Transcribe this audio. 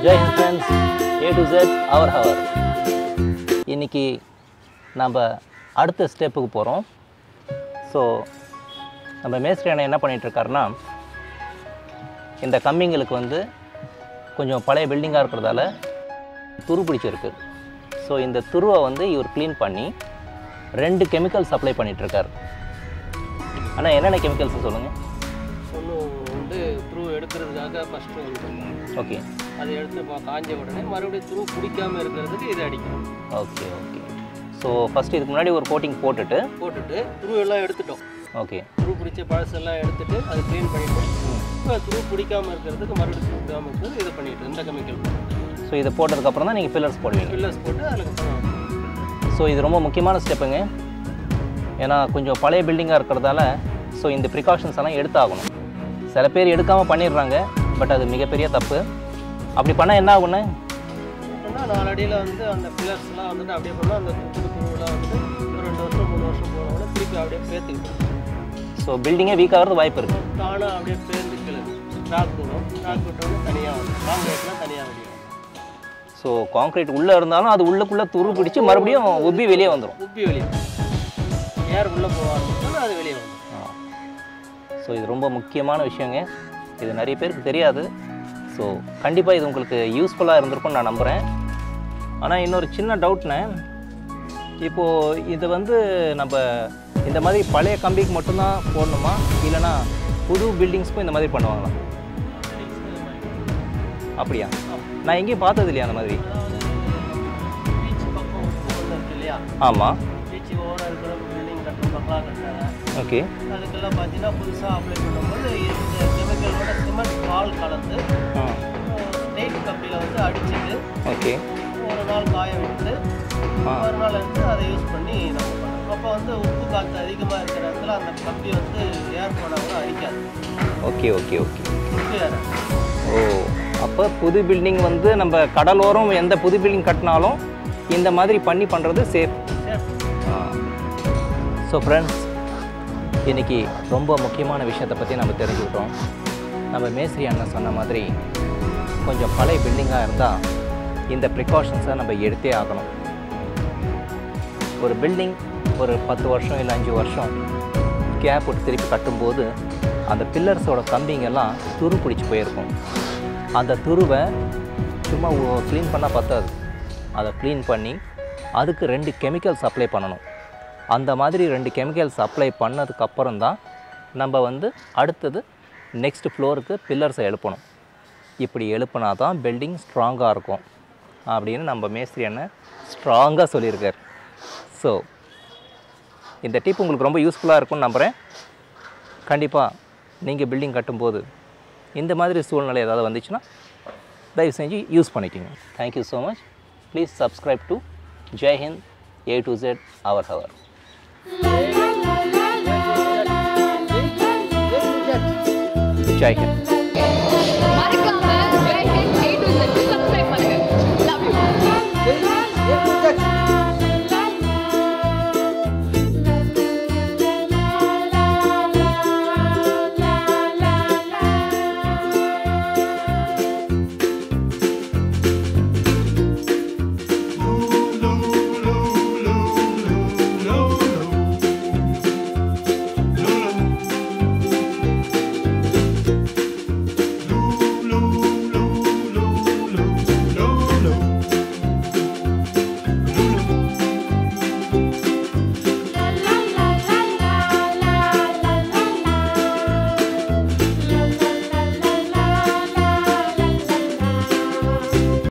Jai Hind friends A to Z our hour இன்னைக்கு நம்ம அடுத்த ஸ்டெப்புக்கு போகிறோம் ஸோ நம்ம மேஸ்திரி அண்ணன் என்ன பண்ணிட்டு இருக்காருன்னா இந்த கம்மிங்களுக்கு வந்து கொஞ்சம் பழைய பில்டிங்காக இருக்கிறதால துரு பிடிச்சிருக்கு ஸோ இந்த துருவை வந்து இவர் க்ளீன் பண்ணி ரெண்டு கெமிக்கல் சப்ளை பண்ணிகிட்ருக்கார் ஆனால் என்னென்ன கெமிக்கல்ஸ் சொல்லுங்கள் ஒன்று வந்து த்ரூ எடுக்கிறதுக்காக ஃபஸ்ட்டு வந்து ஓகே அதை எடுத்து பா- காஞ்ச உடனே மறுபடியும் த்ரூ பிடிக்காம இருக்கிறதுக்கு இதை அடிக்கணும் ஓகே ஓகே ஸோ ஃபஸ்ட்டு இதுக்கு முன்னாடி ஒரு கோட்டிங் போட்டுட்டு போட்டுட்டு த்ரூ எல்லாம் எடுத்துட்டோம் ஓகே த்ரூ பிடிச்ச பழசெல்லாம் எடுத்துட்டு அதை க்ளீன் பண்ணிட்டு இப்போ த்ரூ பிடிக்காம இருக்கிறதுக்கு மறுபடியும் த்ரூ பிடிக்காம இருக்கிறது இதை பண்ணிட்டு இந்த கெமிக்கல் ஸோ இதை போட்டதுக்கப்புறம் தான் நீங்கள் பில்லர்ஸ் போடுவீங்க ஃபில்லர்ஸ் போட்டு அதுக்கப்புறம் ஸோ இது ரொம்ப முக்கியமான ஸ்டெப்புங்க ஏன்னா கொஞ்சம் பழைய பில்டிங்காக இருக்கிறதால ஸோ இந்த ப்ரிகாஷன்ஸ் எல்லாம் எடுத்தாகணும் சில பேர் எடுக்காமல் பண்ணிடுறாங்க பட் அது மிகப்பெரிய தப்பு அப்படி பண்ணால் என்ன ஆகுன்னு ஏன்னா நாலு அடியில் வந்து அந்த பில்லர்ஸ்லாம் வந்துட்டு அப்படியே பண்ணால் அந்த துப்பு துருவெல்லாம் வந்துட்டு ஒரு ரெண்டு வருஷம் மூணு வருஷம் போன உடனே திருப்பி அப்படியே பேத்துக்கிட்டு ஸோ பில்டிங்கே வீக் ஆகிறது வாய்ப்பு இருக்குது தானாக அப்படியே பேர்ந்து கீழே ட்ராக் போடும் ட்ராக் விட்டோடனே தனியாக வரும் காங்கிரீட்லாம் தனியாக வெளியே வரும் ஸோ கான்க்ரீட் உள்ளே இருந்தாலும் அது உள்ளுக்குள்ளே துரு பிடிச்சி மறுபடியும் உப்பி வெளியே வந்துடும் உப்பி வெளியே வரும். ஏர் உள்ளே போக ஆரம்பிச்சோன்னா அது வெளியே வந்துடும் ஸோ இது ரொம்ப முக்கியமான விஷயங்க இது நிறைய பேருக்கு தெரியாது ஸோ கண்டிப்பாக இது உங்களுக்கு யூஸ்ஃபுல்லாக இருந்திருக்கும்னு நான் நம்புகிறேன் ஆனால் இன்னொரு சின்ன டவுட்னே இப்போது இது வந்து நம்ம இந்த மாதிரி பழைய கம்பிக்கு மட்டும்தான் போடணுமா இல்லைனா புது பில்டிங்ஸ்க்கும் இந்த மாதிரி பண்ணுவாங்களா அப்படியா நான் எங்கேயும் பார்த்தது இல்லையா அந்த மாதிரி பீச் பக்கம் ஒன்று இருக்கு இல்லையா ஆமாம் பீச் ஓட இருக்கிற பில்டிங் கட்டணும் பங்களா கட்டுறாங்க ஓகே அதுக்கெல்லாம் பார்த்தீங்கன்னா புதுசாக அப்ளை பண்ணும்போது இந்த கெமிக்கலோட சிமெண்ட் பால் கலந்து ஆ ஸ்டேட் கம்பியில் வந்து அடிச்சுட்டு ஓகே ஒரு நாள் காய விட்டு ஆ மறுநாள் எடுத்து அதை யூஸ் பண்ணி நம்ம பண்ணணும் அப்போ வந்து உப்பு காற்று அதிகமாக இருக்கிற இடத்துல அந்த கம்பி வந்து ஏர் போனால் கூட அடிக்காது ஓகே ஓகே ஓகே உப்பு ஏறாது ஓ அப்போ புது பில்டிங் வந்து நம்ம கடலோரம் எந்த புது பில்டிங் கட்டினாலும் இந்த மாதிரி பண்ணி பண்ணுறது சேஃப் சரி ஸோ ஃப்ரெண்ட்ஸ் இன்னைக்கு ரொம்ப முக்கியமான விஷயத்தை பற்றி நம்ம தெரிஞ்சுக்கிட்டோம் நம்ம மேஸ்திரி அண்ணன் சொன்ன மாதிரி கொஞ்சம் பழைய பில்டிங்காக இருந்தால் இந்த ப்ரிகாஷன்ஸை நம்ம எடுத்தே ஆகணும் ஒரு பில்டிங் ஒரு பத்து வருஷம் இல்லை அஞ்சு வருஷம் கேப் விட்டு திருப்பி கட்டும்போது அந்த பில்லர்ஸோட கம்பிங்கெல்லாம் துரு பிடிச்சி போயிருக்கும் அந்த துருவை சும்மா க்ளீன் பண்ணால் பத்தாது அதை க்ளீன் பண்ணி அதுக்கு ரெண்டு கெமிக்கல்ஸ் அப்ளை பண்ணணும் அந்த மாதிரி ரெண்டு கெமிக்கல்ஸ் அப்ளை பண்ணதுக்கு அப்புறம் தான் நம்ம வந்து அடுத்தது நெக்ஸ்ட் ஃப்ளோருக்கு பில்லர்ஸை எழுப்பணும் இப்படி எழுப்புனா தான் பில்டிங் ஸ்ட்ராங்காக இருக்கும் அப்படின்னு நம்ம மேஸ்திரி அண்ணன் ஸ்ட்ராங்காக சொல்லியிருக்கார் ஸோ இந்த டிப் உங்களுக்கு ரொம்ப யூஸ்ஃபுல்லாக இருக்கும்னு நம்புகிறேன் கண்டிப்பாக நீங்கள் பில்டிங் கட்டும்போது இந்த மாதிரி சூழ்நிலை ஏதாவது வந்துச்சுன்னா தயவு செஞ்சு யூஸ் பண்ணிக்கோங்க thank you so much please subscribe to Jai Hind A to Z our hour Jai Hind மறக்க